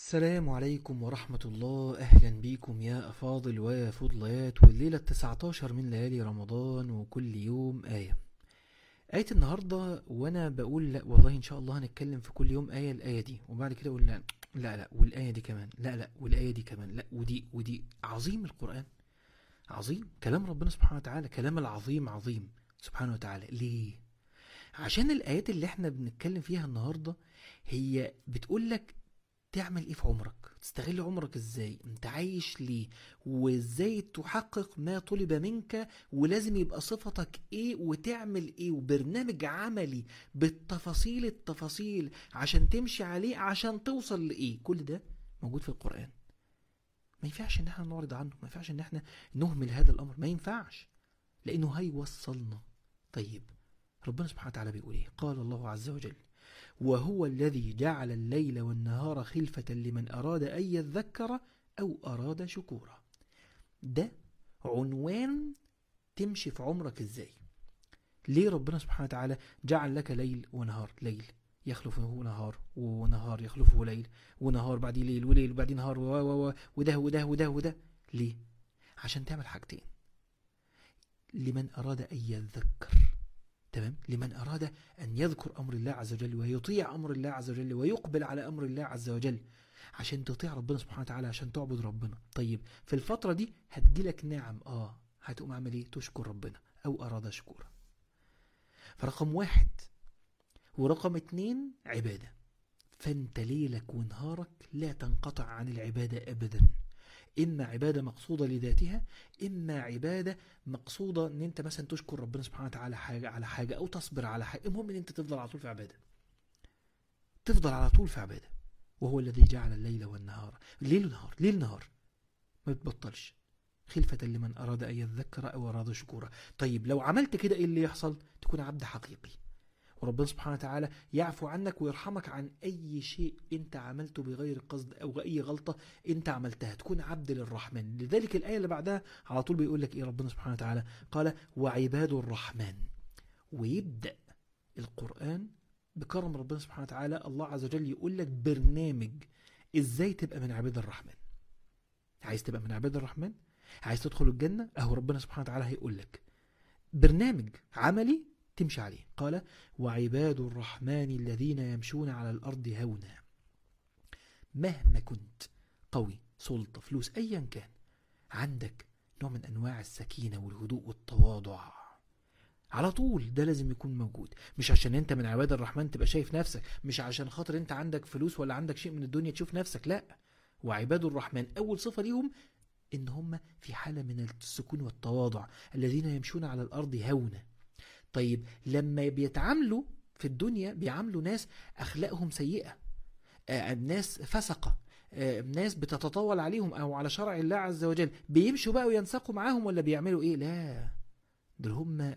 السلام عليكم ورحمة الله أهلا بيكم يا أفاضل وفضليات والليلة التسعتاشر من ليالي رمضان وكل يوم آية آية النهاردة وأنا بقول لا والله إن شاء الله هنتكلم في كل يوم آية الآية دي وبعد كده أقول لا لا لا والآية دي كمان لا لا والآية دي كمان لا ودي ودي عظيم القرآن عظيم كلام ربنا سبحانه وتعالى كلام العظيم عظيم سبحانه وتعالى ليه عشان الآيات اللي احنا بنتكلم فيها النهاردة هي بتقول لك تعمل ايه في عمرك تستغل عمرك ازاي انت عايش ليه وازاي تحقق ما طلب منك ولازم يبقى صفتك ايه وتعمل ايه وبرنامج عملي بالتفاصيل التفاصيل عشان تمشي عليه عشان توصل لايه كل ده موجود في القرآن ما ينفعش ان احنا نعرض عنه ما ينفعش ان احنا نهمل هذا الامر ما ينفعش لانه هيوصلنا طيب ربنا سبحانه وتعالى بيقول ايه قال الله عز وجل وهو الذي جعل الليل والنهار خلفة لمن أراد أن يذكر أو أراد شكورا ده عنوان تمشي في عمرك ازاي ليه ربنا سبحانه وتعالى جعل لك ليل ونهار ليل يخلفه نهار ونهار يخلفه ليل ونهار بعدين ليل وليل وبعدين نهار و و و وده وده وده وده ليه عشان تعمل حاجتين لمن أراد أن يذكر تمام لمن أراد أن يذكر أمر الله عز وجل ويطيع أمر الله عز وجل ويقبل على أمر الله عز وجل عشان تطيع ربنا سبحانه وتعالى عشان تعبد ربنا طيب في الفترة دي هتجيلك نعم آه هتقوم عامل إيه تشكر ربنا أو أراد شكورا فرقم واحد ورقم اتنين عبادة فانت ليلك ونهارك لا تنقطع عن العبادة أبدا إما عبادة مقصودة لذاتها إما عبادة مقصودة إن أنت مثلا تشكر ربنا سبحانه وتعالى حاجة على حاجة أو تصبر على حاجة المهم إن أنت تفضل على طول في عبادة تفضل على طول في عبادة وهو الذي جعل الليل والنهار ليل ونهار ليل نهار ما بتبطلش خلفة لمن أراد أن يذكر أو أراد شكورا طيب لو عملت كده إيه اللي يحصل تكون عبد حقيقي وربنا سبحانه وتعالى يعفو عنك ويرحمك عن أي شيء أنت عملته بغير قصد أو أي غلطة أنت عملتها تكون عبد للرحمن لذلك الآية اللي بعدها على طول بيقول لك إيه ربنا سبحانه وتعالى قال وعباد الرحمن ويبدأ القرآن بكرم ربنا سبحانه وتعالى الله عز وجل يقول لك برنامج إزاي تبقى من عباد الرحمن عايز تبقى من عباد الرحمن عايز تدخل الجنة أهو ربنا سبحانه وتعالى هيقول لك برنامج عملي تمشي عليه قال وعباد الرحمن الذين يمشون على الأرض هونا مهما كنت قوي سلطة فلوس أيا كان عندك نوع من أنواع السكينة والهدوء والتواضع على طول ده لازم يكون موجود مش عشان انت من عباد الرحمن تبقى شايف نفسك مش عشان خاطر انت عندك فلوس ولا عندك شيء من الدنيا تشوف نفسك لا وعباد الرحمن أول صفة ليهم إن هم في حالة من السكون والتواضع الذين يمشون على الأرض هونا طيب لما بيتعاملوا في الدنيا بيعاملوا ناس أخلاقهم سيئة آه ناس فسقة آه ناس بتتطاول عليهم أو على شرع الله عز وجل بيمشوا بقى وينسقوا معاهم ولا بيعملوا إيه لا دول هم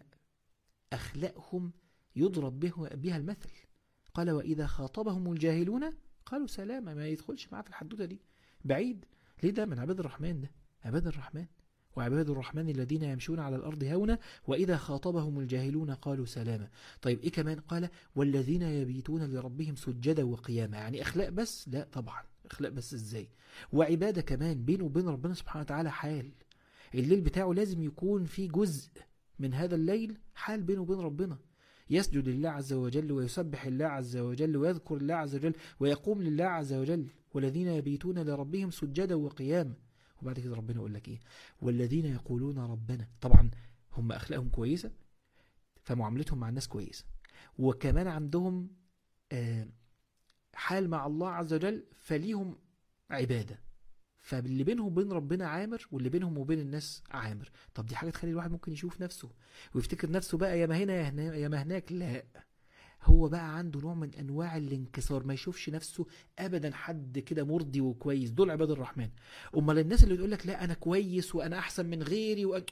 أخلاقهم يضرب به بها المثل قال وإذا خاطبهم الجاهلون قالوا سلاما ما يدخلش معاه في الحدوتة دي بعيد ليه ده من عباد الرحمن ده عباد الرحمن وعباد الرحمن الذين يمشون على الأرض هونا وإذا خاطبهم الجاهلون قالوا سلاما طيب إيه كمان قال والذين يبيتون لربهم سجدا وقياما يعني أخلاق بس لا طبعا أخلاق بس إزاي وعبادة كمان بينه وبين ربنا سبحانه وتعالى حال الليل بتاعه لازم يكون فيه جزء من هذا الليل حال بينه وبين ربنا يسجد لله عز وجل ويسبح الله عز وجل ويذكر الله عز وجل ويقوم لله عز وجل والذين يبيتون لربهم سجدا وقياما وبعد كده ربنا يقول لك ايه والذين يقولون ربنا طبعا هم اخلاقهم كويسه فمعاملتهم مع الناس كويسه وكمان عندهم آه حال مع الله عز وجل فليهم عباده فاللي بينهم وبين ربنا عامر واللي بينهم وبين الناس عامر طب دي حاجه تخلي الواحد ممكن يشوف نفسه ويفتكر نفسه بقى يا ما هنا يا, هنا يا ما هناك لا هو بقى عنده نوع من انواع الانكسار ما يشوفش نفسه ابدا حد كده مرضي وكويس دول عباد الرحمن امال الناس اللي تقول لك لا انا كويس وانا احسن من غيري وأ...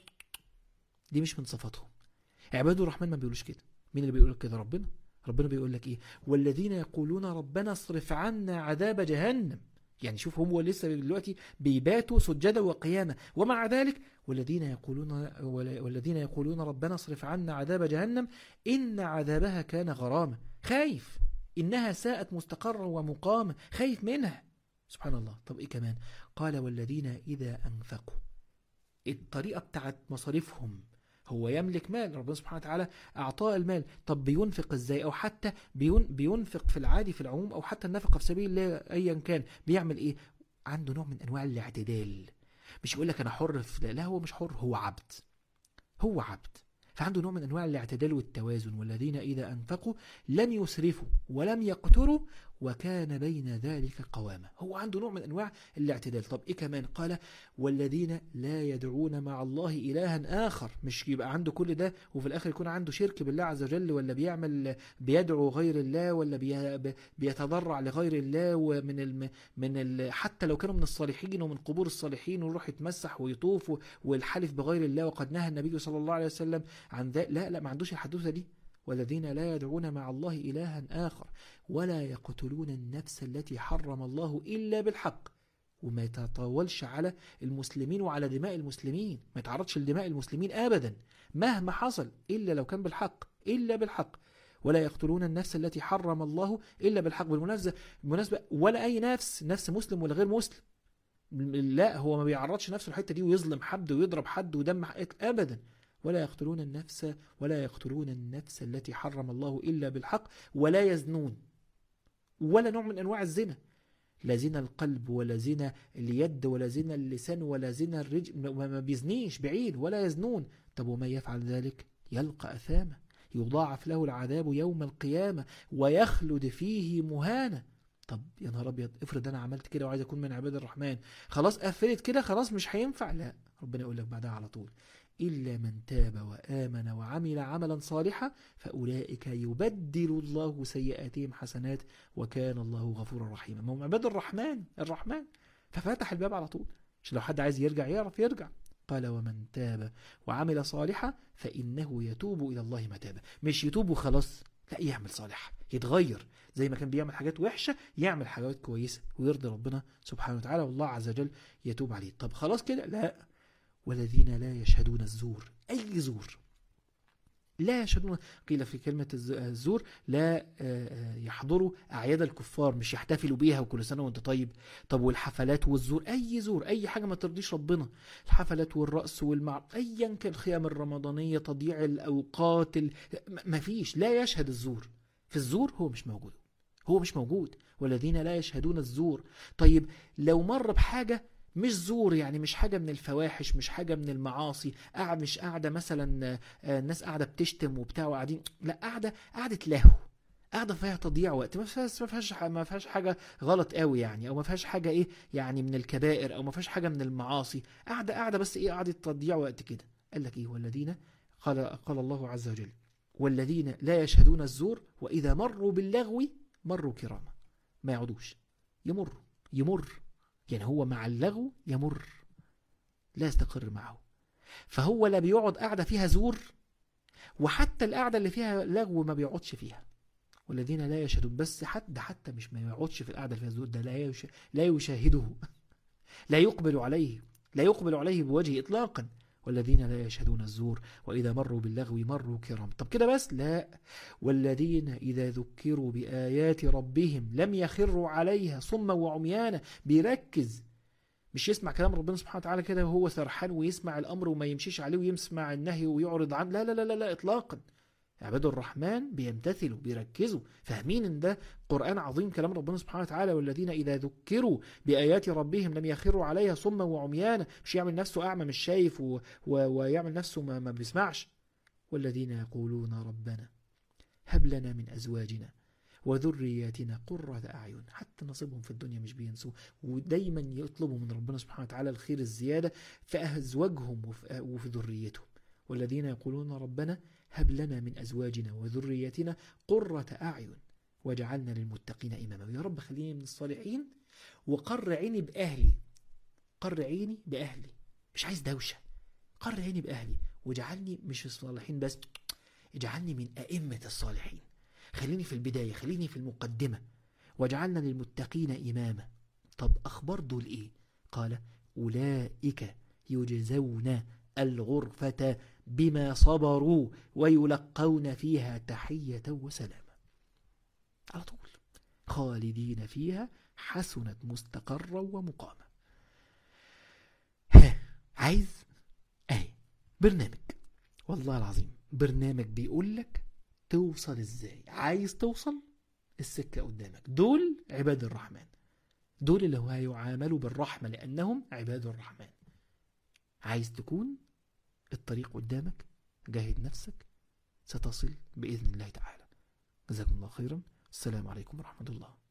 دي مش من صفاتهم عباد الرحمن ما بيقولوش كده مين اللي بيقول كده ربنا ربنا بيقول لك ايه والذين يقولون ربنا اصرف عنا عذاب جهنم يعني شوف هو لسه دلوقتي بيباتوا سجدا وقياما ومع ذلك والذين يقولون والذين يقولون ربنا اصرف عنا عذاب جهنم إن عذابها كان غراما خايف إنها ساءت مستقرا ومقاما خايف منها سبحان الله طب إيه كمان قال والذين إذا أنفقوا الطريقة بتاعت مصاريفهم هو يملك مال ربنا سبحانه وتعالى أعطاه المال طب بينفق إزاي أو حتى بين بينفق في العادي في العموم أو حتى النفقة في سبيل الله أيا كان بيعمل إيه عنده نوع من أنواع الاعتدال مش يقول لك أنا حر في ده لا هو مش حر هو عبد هو عبد فعنده نوع من أنواع الاعتدال والتوازن والذين إذا أنفقوا لم يسرفوا ولم يقتروا وكان بين ذلك قوامة هو عنده نوع من أنواع الاعتدال طب إيه كمان قال والذين لا يدعون مع الله إلها آخر مش يبقى عنده كل ده وفي الآخر يكون عنده شرك بالله عز وجل ولا بيعمل بيدعو غير الله ولا بي بيتضرع لغير الله ومن الم من ال حتى لو كانوا من الصالحين ومن قبور الصالحين ويروح يتمسح ويطوف والحلف بغير الله وقد نهى النبي صلى الله عليه وسلم عن ذلك لا لا ما عندوش الحدوثة دي والذين لا يدعون مع الله إلها آخر ولا يقتلون النفس التي حرم الله إلا بالحق وما يتطاولش على المسلمين وعلى دماء المسلمين ما يتعرضش لدماء المسلمين أبدا مهما حصل إلا لو كان بالحق إلا بالحق ولا يقتلون النفس التي حرم الله إلا بالحق بالمناسبة بالمناسبة ولا أي نفس نفس مسلم ولا غير مسلم لا هو ما بيعرضش نفسه الحتة دي ويظلم حد ويضرب حد ودم أبدا ولا يقتلون النفس ولا يقتلون النفس التي حرم الله إلا بالحق ولا يزنون ولا نوع من أنواع الزنا لا زنا القلب ولا زنا اليد ولا زنا اللسان ولا زنا الرجل ما بيزنيش بعيد ولا يزنون طب وما يفعل ذلك يلقى أثامه يضاعف له العذاب يوم القيامة ويخلد فيه مهانة طب يا نهار ابيض افرض انا عملت كده وعايز اكون من عباد الرحمن خلاص قفلت كده خلاص مش هينفع لا ربنا يقول لك بعدها على طول إلا من تاب وآمن وعمل عملا صالحا فأولئك يبدل الله سيئاتهم حسنات وكان الله غفورا رحيما ما هم عباد الرحمن الرحمن ففتح الباب على طول عشان لو حد عايز يرجع يعرف يرجع قال ومن تاب وعمل صالحا فإنه يتوب إلى الله متابا مش يتوب وخلاص لا يعمل صالح يتغير زي ما كان بيعمل حاجات وحشة يعمل حاجات كويسة ويرضي ربنا سبحانه وتعالى والله عز وجل يتوب عليه طب خلاص كده لا والذين لا يشهدون الزور أي زور لا يشهدون قيل في كلمة الزور لا يحضروا أعياد الكفار مش يحتفلوا بيها وكل سنة وانت طيب طب والحفلات والزور أي زور أي حاجة ما ترضيش ربنا الحفلات والرأس والمع أيا كان الخيام الرمضانية تضييع الأوقات ال... ما فيش لا يشهد الزور في الزور هو مش موجود هو مش موجود والذين لا يشهدون الزور طيب لو مر بحاجة مش زور يعني مش حاجة من الفواحش مش حاجة من المعاصي قاعد مش قاعدة مثلا الناس قاعدة بتشتم وبتاع وقاعدين لا قاعدة قاعدة لهو قاعدة فيها تضييع وقت ما فيهاش ما فيهاش ما فيهاش حاجة غلط قوي يعني او ما فيهاش حاجة ايه يعني من الكبائر او ما فيهاش حاجة من المعاصي قاعدة قاعدة بس ايه قاعدة تضييع وقت كده قال لك ايه والذين قال قال الله عز وجل والذين لا يشهدون الزور واذا مروا باللغو مروا كراما ما يقعدوش يمر يمر يعني هو مع اللغو يمر لا يستقر معه فهو لا بيقعد قاعدة فيها زور وحتى القعدة اللي فيها لغو ما بيقعدش فيها والذين لا يشهدون بس حتى حتى مش ما يقعدش في القعدة اللي فيها زور ده لا يش... لا يشاهده لا يقبل عليه لا يقبل عليه بوجه إطلاقا والذين لا يشهدون الزور وإذا مروا باللغو مروا كرام طب كده بس لا والذين إذا ذكروا بآيات ربهم لم يخروا عليها صما وعميانا بيركز مش يسمع كلام ربنا سبحانه وتعالى كده وهو سرحان ويسمع الأمر وما يمشيش عليه ويسمع النهي ويعرض عنه لا لا لا لا, لا إطلاقا عباد الرحمن بيمتثلوا بيركزوا فاهمين ان ده قرآن عظيم كلام ربنا سبحانه وتعالى والذين إذا ذكروا بآيات ربهم لم يخروا عليها صما وعميانا مش يعمل نفسه أعمى مش شايف و... و... ويعمل نفسه ما, ما بيسمعش والذين يقولون ربنا هب لنا من أزواجنا وذرياتنا قرة أعين حتى نصيبهم في الدنيا مش بينسوا ودايما يطلبوا من ربنا سبحانه وتعالى الخير الزيادة في أزواجهم وفي, وفي ذريتهم والذين يقولون ربنا هب لنا من أزواجنا وذريتنا قرة أعين وجعلنا للمتقين إماما يا رب خليني من الصالحين وقر عيني بأهلي قر عيني بأهلي مش عايز دوشة قر عيني بأهلي وجعلني مش الصالحين بس اجعلني من أئمة الصالحين خليني في البداية خليني في المقدمة وجعلنا للمتقين إماما طب أخبار دول إيه قال أولئك يجزون الغرفة بما صبروا ويلقون فيها تحية وسلاما على طول خالدين فيها حسنت مستقرا ومقاما ها عايز اهي برنامج والله العظيم برنامج بيقول لك توصل ازاي عايز توصل السكة قدامك دول عباد الرحمن دول اللي هو هيعاملوا بالرحمة لأنهم عباد الرحمن عايز تكون الطريق قدامك جاهد نفسك ستصل بإذن الله تعالى جزاكم الله خيرا السلام عليكم ورحمة الله